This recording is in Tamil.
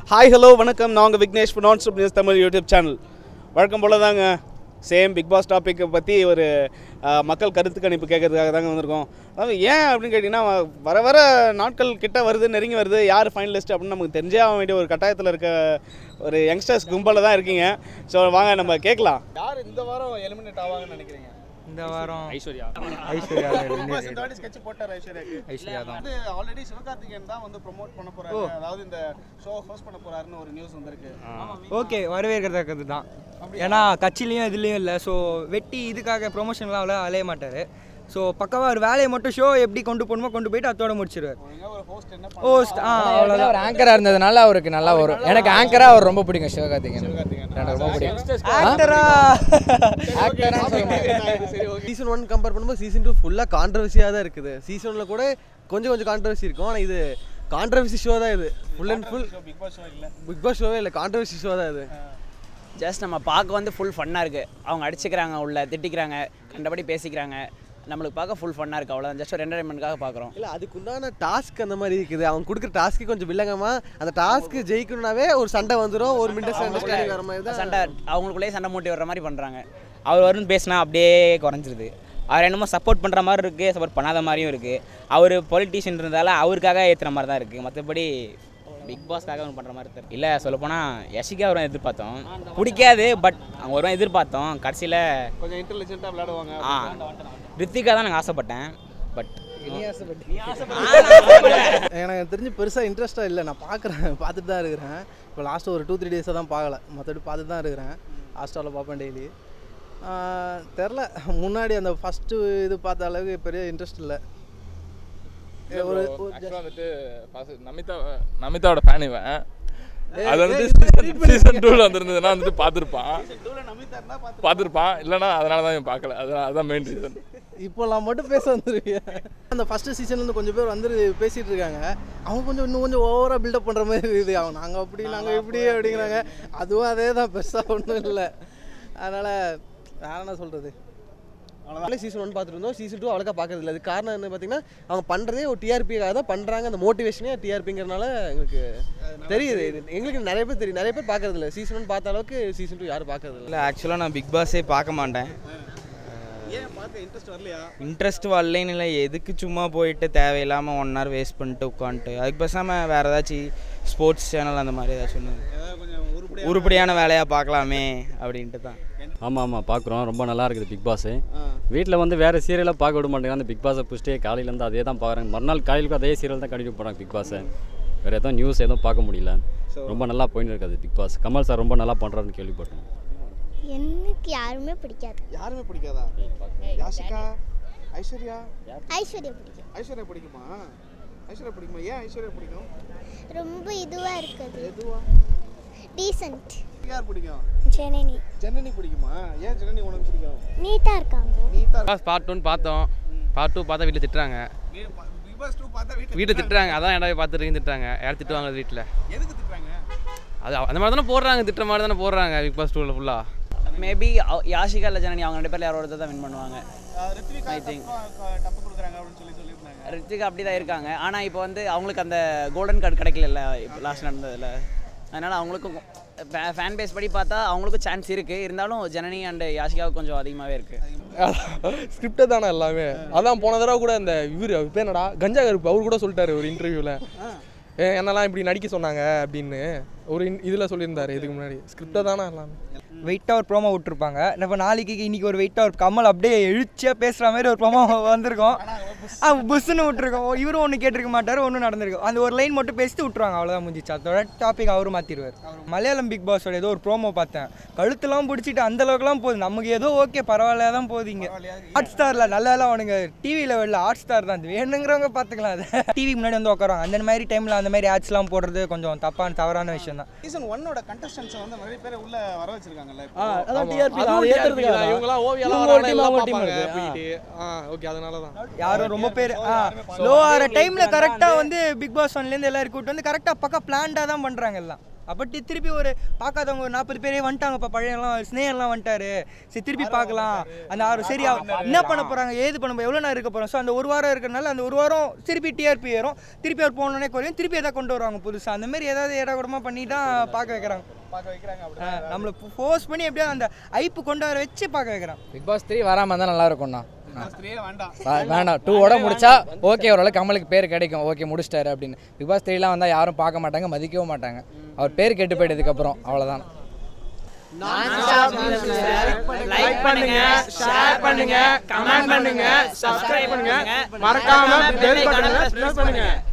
ஹாய் ஹலோ வணக்கம் நான் உங்கள் விக்னேஷ் நான் stop news Tamil YouTube channel வழக்கம் போல தாங்க சேம் பிக் பாஸ் டாப்பிக்கை பற்றி ஒரு அஹ், மக்கள் கருத்து கணிப்பு கேட்கறதுக்காக தாங்க வந்திருக்கோம் அதாவது ஏன் அப்படின்னு கேட்டிங்கன்னா வர வர நாட்கள் கிட்ட வருது நெருங்கி வருது யார் ஃபைனலிஸ்ட் அப்படின்னு நமக்கு தெரிஞ்சே ஆக வேண்டிய ஒரு கட்டாயத்தில் இருக்க ஒரு யங்ஸ்டர்ஸ் கும்பலில் தான் இருக்கீங்க ஸோ வாங்க நம்ம கேட்கலாம் யார் இந்த வாரம் எலிமினேட் ஆவாங்கன்னு நினைக்கிறீங்க இந்த வாரம் ஐஸ்வர்யா ஐஸ்வர்யா இந்த வாட்டி sketch போட்டார் ஐஸ்வர்யாக்கு ஐஸ்வர்யா தான் வந்து ஆல்ரெடி சிவகார்த்திகேயன் தான் வந்து ப்ரோமோட் பண்ண போறாரு அதாவது இந்த ஷோ ஹோஸ்ட் பண்ண போறாருன்னு ஒரு நியூஸ் வந்திருக்கு ஓகே வரவேற்கிறதுக்கு தான் ஏன்னா கட்சிலையும் இதுலேயும் இல்லை ஸோ வெட்டி இதுக்காக ப்ரொமோஷன்லாம் அவ்வளோ அலைய மாட்டார் ஸோ பக்கவாக ஒரு வேலையை மட்டும் ஷோ எப்படி கொண்டு போகணுமோ கொண்டு போயிட்டு அதோட முடிச்சிருவார் ஒழுங்கா ஒரு ஹோஸ்ட் என்ன ஹோஸ்ட் ஆ அவ்வளோதான் அவ்வளோதான் ஒரு ஆங்கராக இருந்ததுனால அவருக்கு நல்லா வரும் எனக்கு ஆங்கராக அவர் ரொம்ப பிடிக்கும் சிவகார்த்திகேயன் எனக்கு ரொம்ப பிடிக்கும் ஆக்டரா ஆக்டராக சொல்ல மாட்டேன் சரி ஓகே சீசன் ஒன் கம்பேர் பண்ணும்போது சீசன் டூ ஃபுல்லாக கான்ட்ரவர்சியாக தான் இருக்குது சீசனில் கூட கொஞ்சம் கொஞ்சம் கான்ட்ரவர்சி இருக்கும் ஆனால் இது கான்ட்ரவர்சி ஷோ தான் இது full and full Bigg Boss show இல்ல பிக் பாஸ் ஷோவே இல்லை கான்ட்ரவர்சி ஷோ தான் இது ஜஸ்ட் நம்ம பார்க்க வந்து ஃபுல் ஃபன்னாக இருக்குது அவங்க அடிச்சுக்கிறாங்க உள்ள திட்டிக்கிறாங்க கண்டபடி பேசிக்கிறாங்க நம்மளுக்கு பார்க்க ஃபுல் ஃபன்னாக இருக்குது அவ்வளோதான் ஜஸ்ட் ஒரு என்டர்டைன்மெண்ட்காக பார்க்குறோம் இல்லை அதுக்குண்டான டாஸ்க் அந்த மாதிரி இருக்குது அவங்க கொடுக்குற டாஸ்க்கு கொஞ்சம் வில்லங்கமா அந்த டாஸ்க்கு ஜெயிக்கணும்னாவே ஒரு சண்டை வந்துடும் ஒரு மினிட்ஸ் அண்டர்ஸ்டாண்டிங் வர மாதிரி தான் சண்டை அவங்களுக்குள்ளேயே சண்டை மூட்டி வர்ற மாதிரி பண்ணுறாங்க அவர் வரும்னு பேசினா அப்படியே குறைஞ்சிருது அவர் என்னமோ சப்போர்ட் பண்ணுற மாதிரி இருக்குது சப்போர்ட் பண்ணாத மாதிரியும் இருக்குது அவர் பொலிட்டீஷியன் இருந்தால அவருக்காக ஏற்றுற மாதிரி தான் இருக்குது மற்றபடி பிக் பாஸ்க்காக அவன் பண்ணுற மாதிரி தெரியல இல்லை சொல்லப்போனால் யஷிகா அவரும் எதிர்பார்த்தோம் பிடிக்காது பட் அவங்க வருவான் எதிர்பார்த்தோம் கடைசியில் கொஞ்சம் இன்டெலிஜென்ட்டா விளையாடுவாங்க ஆ ரித்திகா தான் நாங்கள் ஆசைப்பட்டேன் பட் எனக்கு தெரிஞ்சு பெருசாக இன்ட்ரெஸ்ட்டாக இல்லை நான் பார்க்குறேன் பார்த்துட்டு தான் இருக்கிறேன் இப்போ லாஸ்ட்டு ஒரு டூ த்ரீ டேஸாக தான் பார்க்கல மற்றபடி பார்த்துட்டு தான் இருக்கிறேன் ஹாஸ்டலில் பார்ப்பேன் டெய்லி தெரில முன்னாடி அந்த ஃபஸ்ட்டு இது பார்த்த அளவுக்கு பெரிய இன்ட்ரெஸ்ட் இல்லை ஒரு ஆக்சுவலாக வந்துட்டு first நமிதா நமிதாவோட ஃபேன் இவன் அது வந்து சீசன் டூவில் வந்திருந்ததுன்னா வந்துட்டு பார்த்துருப்பான் பார்த்துருப்பான் இல்லைன்னா அதனால தான் இவன் பார்க்கல அதான் அதான் மெயின் ரீசன் இப்போலாம் மட்டும் பேச வந்துருவீங்க அந்த ஃபஸ்ட்டு சீசன்லேருந்து கொஞ்சம் பேர் வந்து பேசிகிட்டு இருக்காங்க அவங்க கொஞ்சம் இன்னும் கொஞ்சம் ஓவராக பில்டப் பண்ணுற மாதிரி இருக்குது அவங்க நாங்கள் அப்படி நாங்கள் இப்படி அப்படிங்கிறாங்க அதுவும் அதே தான் பெருசாக ஒன்றும் இல்லை அதனால் வேற என்ன சொல்கிறது அவ்வளோதான் சீசன் ஒன் பார்த்துருந்தோம் சீசன் டூ அவ்வளோக்கா பார்க்கறது இல்லை அது காரணம் என்ன பார்த்தீங்கன்னா அவங்க பண்ணுறதே ஒரு டிஆர்பிக்காக தான் பண்ணுறாங்க அந்த மோட்டிவேஷனே டிஆர்பிங்கிறனால எங்களுக்கு தெரியுது இது எங்களுக்கு நிறைய பேர் தெரியும் நிறைய பேர் பார்க்கறது இல்லை சீசன் ஒன் பார்த்த அளவுக்கு சீசன் டூ யாரும் பார்க்கறது இல்லை இல்லை ஆக்சுவலாக நான் பிக் பாஸே பார்க்க மாட்டேன் ஏன் பார்க்க இன்ட்ரெஸ்ட் வரலையா இன்ட்ரெஸ்ட் வரலைன்னு இல்லை எதுக்கு சும்மா போயிட்டு தேவையில்லாமல் ஒன் ஹவர் வேஸ்ட் பண்ணிட்டு உட்காந்துட்டு அதுக்கு பேசாமல் வேறு ஏதாச்சும் ஸ்போர்ட்ஸ் சேனல் அந்த மாதிரி ஏதாச்சும் ஒன்று ஏதாவது கொஞ்சம் உருப்படியா உருப்படியான வேலையாக பார்க்கலாமே அப்படின்ட்டு தான் ஆமாம் ஆமாம் பார்க்குறோம் ரொம்ப நல்லா இருக்குது பிக் பாஸ் வீட்டில் வந்து வேறு சீரியலாக பார்க்க விட மாட்டேங்கிறாங்க அந்த பிக் பாஸை பிடிச்சிட்டே காலையிலேருந்து அதே தான் பார்க்குறாங்க மறுநாள் காலையிலுக்கும் அதே சீரியல் தான் கண்டினியூ பண்ணுறாங்க பிக் பாஸை வேறு எதுவும் நியூஸ் எதுவும் பார்க்க முடியல ரொம்ப நல்லா போயின்னு இருக்காது பிக் பாஸ் கமல் சார் ரொம்ப நல்லா பண்ணுறாருன்னு கேள்விப்பட்டோம் எனக்கு யாருமே பிடிக்காது யாருமே பிடிக்காதா யாஷிகா ஐஸ்வர்யா ஐஸ்வர்யா பிடிக்கும் ஐஸ்வர்யா பிடிக்குமா ஐஸ்வர்யா பிடிக்குமா ஏன் ஐஸ்வர்யா பிடிக்கும் ரொம்ப இதுவாக இருக்குது எதுவா டீசன்ட் யார் பிடிக்கும் ஜனனி ஜனனி பிடிக்குமா ஏன் ஜனனி உனக்கு பிடிக்கும் நீட்டாக இருக்காங்க நீட்டா பார்ட் ஒன் பார்த்தோம் பார்ட் டூ பார்த்தா வீட்டில் திட்டுறாங்க பிக் பாஸ் டூ பார்த்தா வீட்டில் வீட்டில் திட்டுறாங்க அதான் ஏன்டா பார்த்துருக்கீங்க திட்டுறாங்க யார் திட்டுவாங்க வீட்டில் எதுக்கு திட்டுறாங்க அது அந்த மாதிரி தானே போடுறாங்க திட்டுற மாதிரி தானே போடுறாங்க பிக் பாஸ் டூவில் ஃபுல்லாக மேபி யாஷிகா இல்லை ஜனனி அவங்க ரெண்டு பேர்ல யாரோ ஒருத்தர் தான் வின் பண்ணுவாங்க ரித்விகா I think. தப்பா- டப்பு கொடுக்குறாங்க அப்படின்னு சொல்லி சொல்லியிருந்தாங்க ரித்திகா அப்படி தான் இருக்காங்க ஆனால் இப்போ வந்து அவங்களுக்கு அந்த கோல்டன் கார்டு கிடைக்கல இப்போ லாஸ்ட் நடந்ததில் அதனால் அவங்களுக்கும் ஃபேன் பேஸ் படி பார்த்தா அவங்களுக்கும் சான்ஸ் இருக்குது இருந்தாலும் ஜனனி அண்ட் யாஷிகாவுக்கு கொஞ்சம் அதிகமாகவே இருக்குது ஸ்கிரிப்டே தானே எல்லாமே அதான் போன தடவை கூட இந்த இவர் பேர் என்னடா கஞ்சா கருப்பு அவர் கூட சொல்லிட்டாரு ஒரு இன்டர்வியூவில் என்னெல்லாம் இப்படி நடிக்க சொன்னாங்க அப்படின்னு ஒரு இதில் சொல்லியிருந்தாரு இதுக்கு முன்னாடி ஸ்கிரிப்டே தானே எல்லாமே வெயிட்டாக ஒரு ப்ரோமோ விட்டுருப்பாங்க இப்போ நாளைக்கு இன்னைக்கு ஒரு வெயிட்டாக ஒரு கமல் அப்படியே எழுச்சியாக பேசுகிற மாதிரி ஒரு ப்ரோமோ வந்திருக்கோம் ஆ புஸ்ஸுன்னு விட்டுருக்கோம் இவரும் ஒன்று கேட்டிருக்க மாட்டார் ஒன்றும் நடந்திருக்கும் அந்த ஒரு லைன் மட்டும் பேசிட்டு விட்டுருவாங்க அவ்வளோதான் முடிஞ்சிச்சு அதோட டாபிக் அவரும் மாற்றிடுவார் மலையாளம் பிக் பாஸோட ஏதோ ஒரு ப்ரோமோ பார்த்தேன் கழுத்துலாம் பிடிச்சிட்டு அந்த அளவுக்குலாம் போகுது நமக்கு ஏதோ ஓகே பரவாயில்ல தான் போகுது இங்கே ஹாட் ஸ்டாரில் நல்லா எல்லாம் அவனுங்க டிவியில் வெளில ஹாட் ஸ்டார் தான் அது வேணுங்கிறவங்க பார்த்துக்கலாம் அது டிவி முன்னாடி வந்து உட்காருவாங்க அந்த மாதிரி டைமில் அந்த மாதிரி ஆட்ஸ்லாம் போடுறது கொஞ்சம் தப்பான தவறான விஷயம் தான் சீசன் ஒன்னோட கண்டஸ்டன்ஸை வந்து நிறைய பேர் உள்ள வர வச்சிருக்காங்கல்ல இப்போ. அதான் டிஆர்பி அதுவும் TRP தான். இவங்கெல்லாம் ஓவியெல்லாம் இவங்க ஒரு வராங்க, team, எல்லாம் அவங்க ஒரு team பார்ப்பாங்க இருக்கு. போயிட்டு ஆ ஓகே அதனால தான் யாரும் ரொம்ப பேர் லோ ஆகிற டைமில் கரெக்டாக வந்து பிக் பாஸ் ஒன்லேருந்து எல்லாரும் கூட்டு வந்து கரெக்டாக பக்கம் பிளான்டாக தான் பண்ணுறாங்க எல்லாம் அப்படி திருப்பி ஒரு பார்க்காதவங்க ஒரு நாற்பது பேரே வந்துட்டாங்கப்பா பழையெல்லாம் ஸ்னேகர்லாம் வந்துட்டாரு சரி திருப்பி பார்க்கலாம் அந்த ஆறு சரி அவ- என்ன பண்ண போகிறாங்க ஏது பண்ண போகிறோம் எவ்வளோ நேரம் இருக்க போகிறோம் ஸோ அந்த ஒரு வாரம் இருக்கிறனால அந்த ஒரு வாரம் திருப்பி டிஆர்பி ஏறும் திருப்பி அவர் போனோடனே குறையும் திருப்பி எதாவது கொண்டு வருவாங்க புதுசாக அந்த மாதிரி ஏதாவது ஏடா கூடமா பண்ணி தான் பார்க்க வைக்கிறாங்க பார்க்க வைக்கிறாங்க அப்படி ஆ, நம்மளை ஃபோர்ஸ் பண்ணி எப்படியோ அந்த ஐப்பு கொண்டு வர வச்சு பார்க்க வைக்கிறான் பிக் பாஸ் த்ரீ வராமல் இருந்தால் நல்லா இருக்கும்ண்ணா ஸ்திரீயே வேண்டாம் வா- வேண்டாம் டூவோட முடிச்சா ஓகே ஓரளவுக்கு கமலுக்கு பேர் கிடைக்கும் ஓகே முடிச்சிட்டாரு அப்படின்னு பிக் பாஸ் த்ரீலாம் வந்தால் யாரும் பார்க்க மாட்டாங்க மதிக்கவும் மாட்டாங்க அவர் பேர் கெட்டு போயிட்டதுக்கப்புறம் அவ்வளோதான் லைக் பண்ணுங்க ஷேர் பண்ணுங்க கமெண்ட் பண்ணுங்க சப்ஸ்கிரைப் பண்ணுங்க மறக்காம பெல் பட்டனை பிரஸ் பண்ணுங்க